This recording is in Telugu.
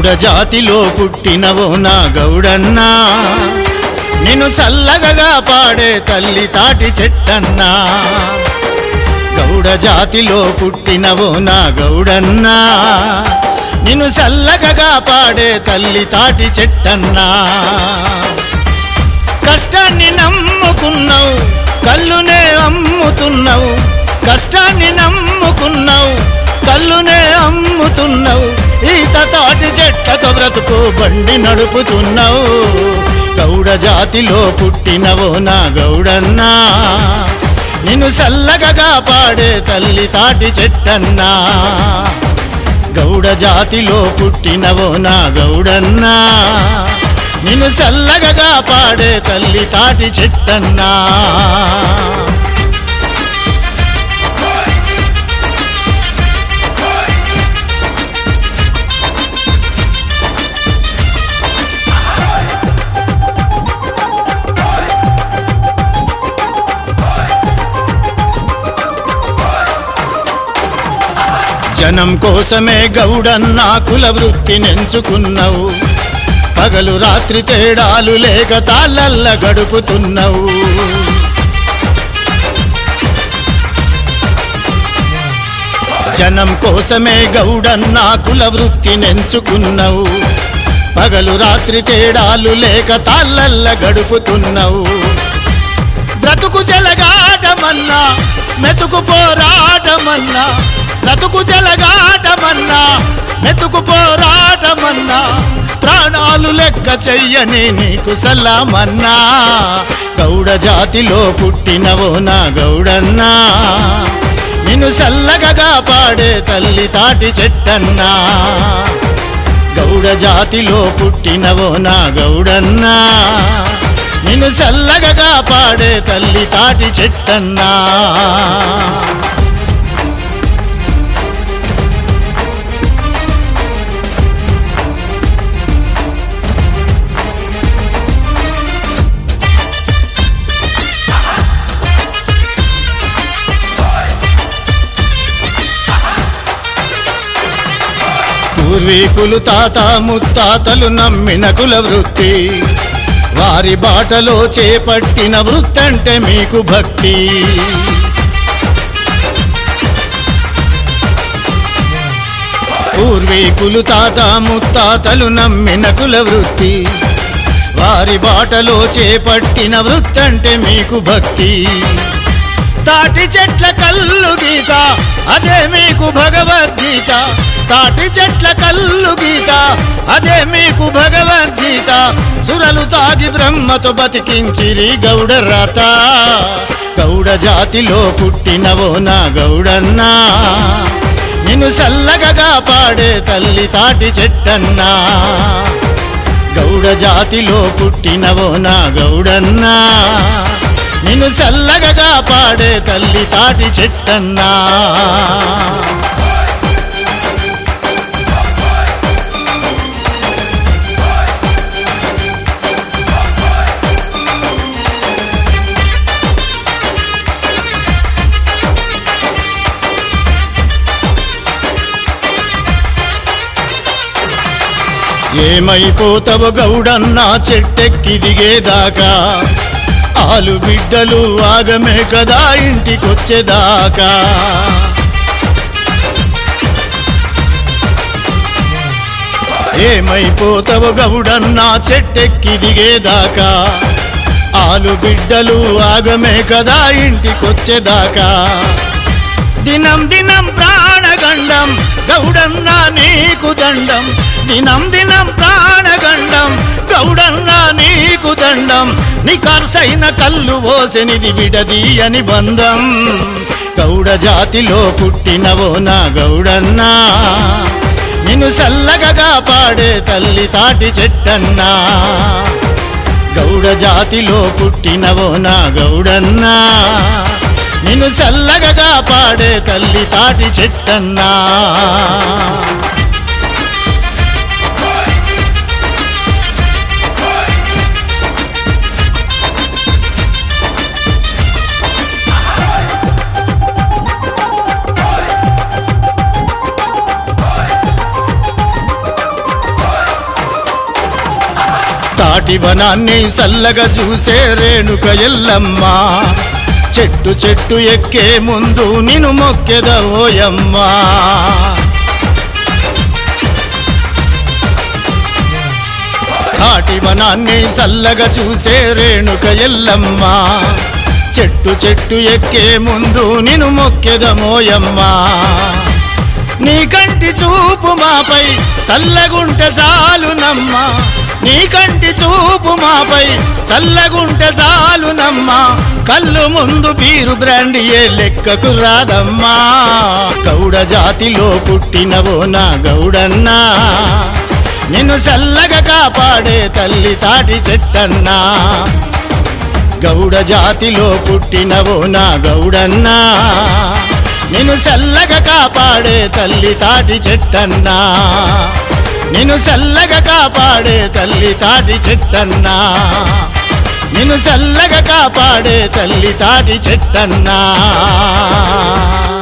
గౌడ జాతిలో పుట్టినవో నా గౌడన్నా నిన్ను చల్లగగా పాడే తల్లి తాటి చెట్టన్నా గౌడ జాతిలో పుట్టినవో నా గౌడన్నా నిన్ను చల్లగగా పాడే తల్లి తాటి చెట్టన్నా కష్టాన్ని నమ్ముకున్నావు కళ్ళునే అమ్ముతున్నావు కష్టాన్ని నమ్ముకున్నావు కళ్ళునే అమ్ముతున్నావు ఈత తాటి చెట్లతో బ్రతుకు బండి నడుపుతున్నావు గౌడ జాతిలో పుట్టినవో నా గౌడన్నా నిన్ను చల్లగగా పాడే తల్లి తాటి చెట్టన్నా గౌడ జాతిలో పుట్టినవో నా గౌడన్నా నిన్ను చల్లగగా పాడే తల్లి తాటి చెట్టన్నా జనం కోసమే గౌడన్నా కుల వృత్తినెంచుకున్నావు పగలు రాత్రి తేడాలు లేక తాళ్ళల్ల గడుపుతున్నావు జనం కోసమే గౌడన్నా కుల వృత్తినెంచుకున్నావు పగలు రాత్రి తేడాలు లేక తాళ్ళల్ల గడుపుతున్నావు బ్రతుకు జలగాటమన్నా మెతుకు పోరాటమన్నా బ్రతుకు జలగాటమన్నా మెతుకు పోరాటమన్నా ప్రాణాలు లెక్క చెయ్యని నీకు సలామన్నా గౌడ జాతిలో పుట్టినవో నా గౌడన్నా నిన్ను చల్లగగా పాడే తల్లి తాటి చెట్టన్నా గౌడ జాతిలో పుట్టినవో నా గౌడన్నా నిన్ను చల్లగగా పాడే తల్లి తాటి చెట్టన్నా పూర్వీకులు తాత ముత్తాతలు నమ్మిన కుల వృత్తి వారి బాటలో చేపట్టిన వృత్తంటే మీకు భక్తి పూర్వీకులు తాత ముత్తాతలు నమ్మిన కుల వృత్తి వారి బాటలో చేపట్టిన వృత్తంటే మీకు భక్తి తాటి చెట్ల కల్లు గీత అదే మీకు భగవద్గీత తాటి చెట్ల కల్లు గీత అదే మీకు భగవద్గీత సురలు తాగి బ్రహ్మతో బతికించిరి గౌడ రాత గౌడ జాతిలో పుట్టినవో నా గౌడన్నా నిన్ను చల్లగగా పాడే తల్లి తాటి చెట్టన్నా గౌడ జాతిలో పుట్టినవో నా గౌడన్నా నిన్ను చల్లగగా పాడే తల్లి తాటి చెట్టన్నా ఏమైపోతవ గౌడన్నా చెట్టెక్కి దిగేదాకా ఆలు బిడ్డలు ఆగమే కదా ఇంటికొచ్చేదాకా ఏమైపోతవ గౌడన్నా చెట్టెక్కి దిగేదాకా ఆలు బిడ్డలు ఆగమే కదా ఇంటికొచ్చేదాకా దినం దినం ప్రాణగండం గౌడన్నా నీకు దండం దినం దినం ప్రాణగండం గౌడన్నా నీకు దండం నీ కర్సైన కళ్ళు ఓసెనిది విడదీయని బంధం గౌడ జాతిలో పుట్టినవో నా గౌడన్నా నిన్ను చల్లగగా పాడే తల్లి తాటి చెట్టన్నా గౌడ జాతిలో పుట్టినవో నా గౌడన్నా నిన్ను చల్లగగా పాడే తల్లి తాటి చెట్టన్నా తాటి వనాన్ని సల్లగా చూసే రేణుక ఎల్లమ్మ చెట్టు చెట్టు ఎక్కే ముందు నిన్ను మొక్కెదవోయమ్మా తాటి వనాన్ని సల్లగా చూసే రేణుక ఎల్లమ్మ చెట్టు చెట్టు ఎక్కే ముందు నిన్ను మొక్కెదమోయమ్మా నీ కంటి చూపు మాపై చల్లగుంట చాలునమ్మ నీ కంటి చూపు మాపై చల్లగుంట చాలునమ్మ కళ్ళు ముందు బీరు బ్రాండియే లెక్కకు రాదమ్మా గౌడ జాతిలో పుట్టినవో నా గౌడన్నా నిన్ను చల్లగా కాపాడే తల్లి తాటి చెట్టన్నా గౌడ జాతిలో పుట్టినవో నా గౌడన్నా నిన్ను చల్లగా కాపాడే తల్లి తాటి చెట్టన్నా నిన్ను చల్లగా కాపాడే తల్లి తాటి చెట్టన్నా నిన్ను చల్లగా కాపాడే తల్లి తాటి చెట్టన్నా